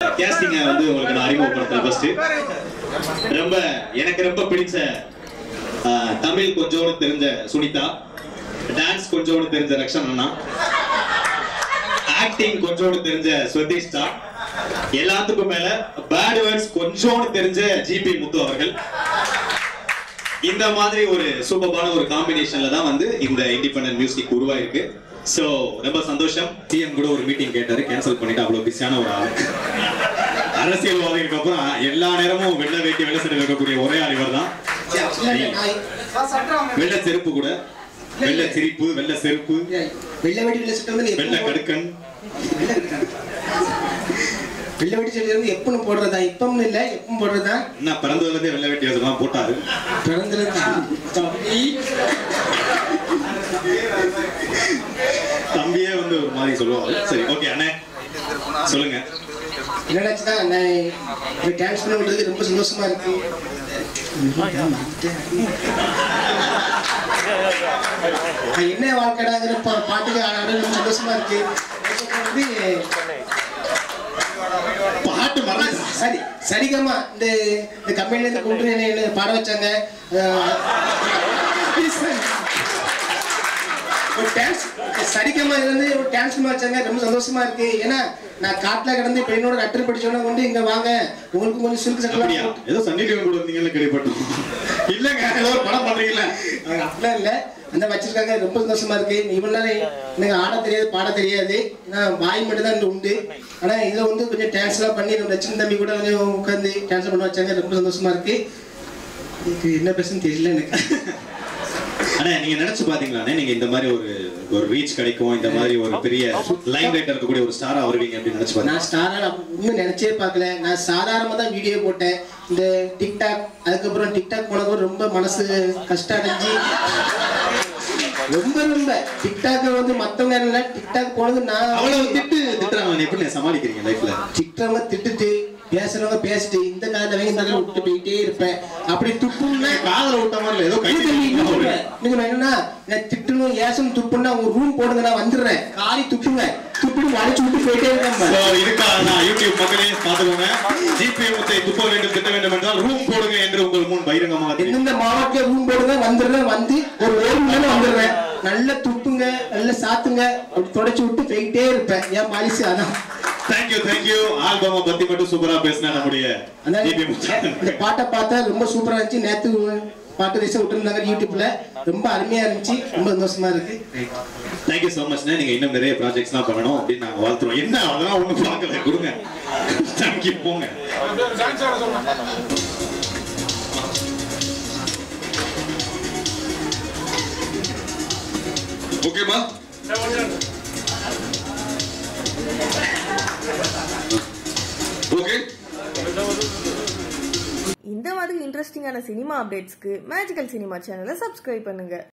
கேஸ்டிங்க வந்து உங்களுக்கு நான் அறிமுகப்படுத்துறேன் ஃபர்ஸ்ட் ரொம்ப எனக்கு ரொம்ப பிடிச்ச ஆஹ், தமிழ் கொஞ்சோடு தெரிஞ்ச சுனிதா டான்ஸ் கொஞ்சோடு தெரிஞ்ச ரக்ஷன் அண்ணா ஆக்டிங் கொஞ்சோடு தெரிஞ்ச ஸ்வதிஷ்டா எல்லாத்துக்கும் மேல பேட் வேர்ட்ஸ் கொஞ்சோடு தெரிஞ்ச ஜிபி முத்து அவர்கள் இந்த மாதிரி ஒரு சூப்பரான ஒரு காம்பினேஷன்ல தான் வந்து இந்த இண்டிபெண்டன்ட் மியூசிக் உருவாயிருக்கு சோ ரொம்ப சந்தோஷம் சிஎம் கூட ஒரு மீட்டிங் கேட்டாரு கேன்சல் பண்ணிட்டு அவ்வளவு பிஸியான ஒரு ஆளு அரசியல்வாதிகளுக்கு அப்புறம் எல்லா நேரமும் வெள்ள வேட்டி வெள்ள சட்டை இருக்கக்கூடிய ஒரே ஆள் இவர் தான் வெள்ள செருப்பு கூட வெள்ள சிரிப்பு வெள்ள செருப்பு வெள்ளை வெடி வெள்ளை சட்டை வந்து வெள்ள எப்போ கடுக்கன் வெள்ளை கடுக்கன். வெள்ளை வெடி சட்டை வந்து எப்பவும் போடுறதா இப்பவும் இல்ல எப்பவும் போடுறதா என்ன பிறந்ததுல இருந்தே வெள்ள வேட்டி அதெல்லாம் போட்டாரு பிறந்திருந்தா தம்பி தம்பியே வந்து ஒரு மாதிரி சொல்லுவாங்க சரி ஓகே அண்ணே சொல்லுங்க என்னடாச்சுன்னா நான் டான்ஸ் பண்ண விடுறது ரொம்ப சந்தோஷமா இருக்கு நான் என்ன வாழ்க்கைடாங்கிற பா- பாட்டுக்கு ஆட ரொம்ப சந்தோஷமா இருக்கு அதுக்கப்புறம் வந்து பாட்டு மறந்து சரி சரிகம்மா இந்த இந்த கம்பெனில இருந்து கூப்பிட்டு என்ன என்ன பாட வச்சாங்க அஹ், ஒரு டான்ஸ் சரிகம்மா இருந்து ஒரு டான்ஸ் வச்சாங்க ரொம்ப சந்தோஷமா இருக்கு ஏன்னா நான் காட்டுல கிடந்து இப்ப என்னோட அட்டர் படிச்சோன்னா கொண்டு இங்க வாங்க உங்களுக்கு கொஞ்சம் சில்க் அப்படியா சட்டெல்லாம் ஏதோ சன்னி லியோன் கூட வந்தீங்கன்னு கேள்விப்பட்டோம் இல்லங்க ஏதோ ஒரு படம் பண்றீங்களா அவங்க அப்படிலாம் இல்ல அந்த வச்சிருக்காங்க ரொம்ப சந்தோஷமா இருக்கு இவ்வளவு நேரம் எனக்கு ஆட தெரியாது பாட தெரியாது நான் வாய் மட்டும் தான் உண்டு ஆனா இதுல வந்து கொஞ்சம் டான்ஸ் எல்லாம் பண்ணி நம்ம லட்சுமி தம்பி கூட கொஞ்சம் உட்காந்து டான்ஸ் பண்ண வச்சாங்க ரொம்ப சந்தோஷமா இருக்கு இதுக்கு என்ன பேசுன்னு தெரியல எனக்கு அண்ணா நீங்க நினைச்சு பாத்தீங்களாண்ணே நீங்க இந்த மாதிரி ஒரு ஒரு ரீச் கிடைக்கும் இந்த மாதிரி ஒரு பெரிய லைன் லைட் இருக்கக்கூடிய ஒரு ஸ்டாரா வருவீங்க அப்படின்னு நினைச்சு பாத்தீங்க நான் ஸ்டாரா இன்னும் நினைச்சே பார்க்கல நான் சாதாரணமா தான் வீடியோ போட்டேன் இந்த டிக்டாக் அதுக்கப்புறம் டிக்டாக் போனதுக்கு ரொம்ப மனசு கஷ்டம் அடைஞ்சு ரொம்ப ரொம்ப டிக்டாக் வந்து மத்தவங்க இல்ல டிக்டாக் போனது நான் அவ்வளவு திட்டு திட்டுறாங்க எப்படி சமாளிக்கிறீங்க லைஃப்ல திட்டுறவங்க திட்டுட்டு பேசுறவங்க பேசிட்டு இந்த காலத்துல அவங்க இந்த காலத்துல விட்டு போயிட்டே இருப்பேன் அப்படி துப்புன்னா காதல விட்ட மாதிரி இல்ல, ஏதோ கை இது நீ இன்னும் சொல்ற. நீங்க என்னன்னா நான் திட்டணும் ஏசம் துப்புன்னா உங்க ரூம் போடுங்க நான் வந்துடுறேன் காரி துப்புங்க துப்புட்டு வளைச்சு விட்டு போயிட்டே இருக்கேன் So, இதுக்காக நான் யூடியூப் மக்களே பாத்துக்கோங்க ஜிபே முத்தை துப்ப வேண்டும் திட்ட வேண்டும் என்றால் ரூம் போடுங்க என்று உங்கள் முன் பகிரங்கமாக தெரிவிக்கிறேன். எந்தெந்த மாவட்ட ரூம் போடுங்க வந்துடுறேன் வந்து ஒரு ஒரு மணி நேரம் வந்துடுறேன் நல்லா துப்புங்க நல்லா சாத்துங்க அப்படி தொடச்சு விட்டு போயிட்டே இருப்பேன் ஏன் பாலிசி அதான் Thank you, thank you. ஆல்பமை பத்தி மட்டும் சூப்பரா பேசினா நம்முடைய அதான் ஜிபே முத்து. இந்த பாட்டை பார்த்தா ரொம்ப சூப்பரா இருந்துச்சு நேத்து பாட்டு ரீசா விட்டுருந்தாங்க யூடியூப்ல ரொம்ப அருமையா இருந்துச்சு ரொம்ப சந்தோஷமா இருக்கு Thank you so much ண்ணே. நீங்க இன்னும் நிறைய ப்ராஜெக்ட்ஸ்லாம் பண்ணணும் அப்படின்னு நாங்க வாழ்த்துறோம் என்ன அதெல்லாம் ஒண்ணும் பார்க்கல கொடுங்க Thank you போங்க ஓகேமா ஓகே இந்த மாதிரி இன்ட்ரெஸ்டிங்கான சினிமா அப்டேட்ஸ்க்கு மேஜிக்கல் சினிமா சேனலை சப்ஸ்கிரைப் பண்ணுங்க